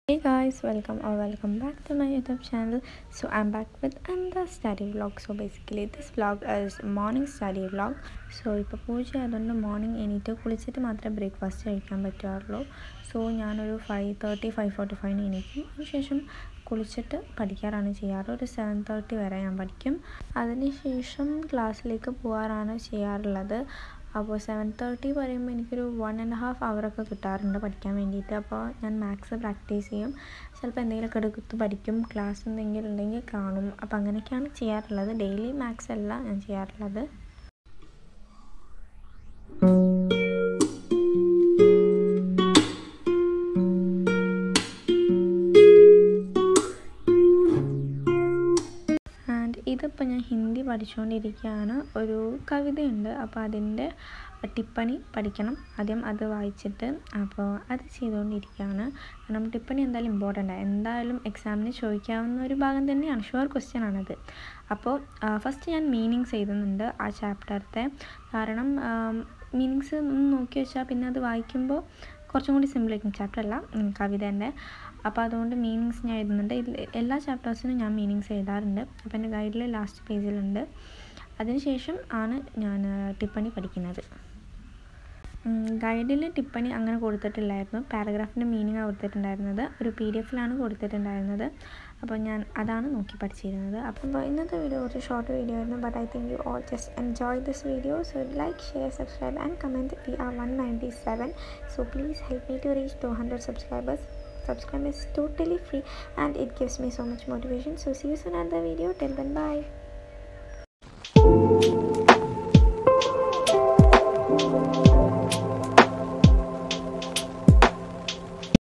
Hey guys, welcome or welcome back to my YouTube channel. So I'm back with another study vlog. So basically this vlog is morning study vlog. So ഇപ്പോൾ പൂജ ആയതുകൊണ്ട് morning എണീറ്റ് കുളിച്ചിട്ട് മാത്രമേ breakfast കഴിക്കാൻ പറ്റാറുള്ളൂ so ഞാനൊരു five thirty five forty ഫൈവിന് എണീക്കും അതിനുശേഷം കുളിച്ചിട്ട് പഠിക്കാറാണ് ചെയ്യാറ് ഒരു സെവൻ തേർട്ടി വരെ ഞാൻ പഠിക്കും അതിനുശേഷം ക്ലാസ്സിലേക്ക് പോകാറാണ് ചെയ്യാറുള്ളത് അപ്പോൾ സെവൻ തേർട്ടി പറയുമ്പോൾ എനിക്കൊരു വൺ ആൻഡ് ഹാഫ് അവറൊക്കെ കിട്ടാറുണ്ട് പഠിക്കാൻ വേണ്ടിയിട്ട് അപ്പോൾ ഞാൻ മാത്സ് പ്രാക്ടീസ് ചെയ്യും ചിലപ്പോൾ എന്തെങ്കിലുമൊക്കെ എടുത്ത് പഠിക്കും ക്ലാസ് എന്തെങ്കിലും ഉണ്ടെങ്കിൽ കാണും അപ്പോൾ അങ്ങനെയൊക്കെയാണ് ചെയ്യാറുള്ളത് ഡെയിലി മാത്സ് അല്ല ഞാൻ ചെയ്യാറുള്ളത് ആൻഡ് ഇതിപ്പോൾ ഞാൻ ഹിന്ദി പഠിച്ചുകൊണ്ടിരിക്കുകയാണ് ഒരു കവിതയുണ്ട് അപ്പോൾ അതിൻ്റെ ടിപ്പണി പഠിക്കണം ആദ്യം അത് വായിച്ചിട്ട് അപ്പോൾ അത് ചെയ്തുകൊണ്ടിരിക്കുകയാണ് കാരണം ടിപ്പണി എന്തായാലും ഇമ്പോർട്ടൻ്റ് ആണ് എന്തായാലും എക്സാമിന് ചോദിക്കാവുന്ന ഒരു ഭാഗം തന്നെയാണ് ഷുവർ ക്വസ്റ്റ്യൻ ആണത് അപ്പോൾ ഫസ്റ്റ് ഞാൻ മീനിങ്സ് എഴുതുന്നുണ്ട് ആ ചാപ്റ്ററത്തെ കാരണം മീനിങ്സ് ഒന്ന് നോക്കി വെച്ചാൽ പിന്നെ അത് വായിക്കുമ്പോൾ കുറച്ചും കൂടി സിമ്പിളായിരിക്കും ചാപ്റ്റർ അല്ല കവിതേൻ്റെ അപ്പോൾ അതുകൊണ്ട് മീനിങ്സ് ഞാൻ എഴുതുന്നുണ്ട് ഇതിൽ എല്ലാ ചാപ്റ്റേഴ്സിനും ഞാൻ മീനിങ്സ് എഴുതാറുണ്ട് അപ്പോൾ എൻ്റെ ഗൈഡിൽ ലാസ്റ്റ് പേജിലുണ്ട് അതിനുശേഷം ആണ് ഞാൻ ടിപ്പണി പഠിക്കുന്നത് ഗൈഡിൽ ടിപ്പണി അങ്ങനെ കൊടുത്തിട്ടില്ലായിരുന്നു പാരഗ്രാഫിൻ്റെ മീനിങ് കൊടുത്തിട്ടുണ്ടായിരുന്നത് ഒരു പി ഡി എഫിലാണ് കൊടുത്തിട്ടുണ്ടായിരുന്നത് അപ്പോൾ ഞാൻ അതാണ് നോക്കി പഠിച്ചിരുന്നത് അപ്പോൾ ഇന്നത്തെ വീഡിയോ കുറച്ച് ഷോർട്ട് വീഡിയോ ആയിരുന്നു but I think you all just enjoy this video so like share subscribe and comment we are one ninety seven so please help me to reach two hundred subscribers subscribe is totally free and it gives me so much motivation so see you soon at the video till then bye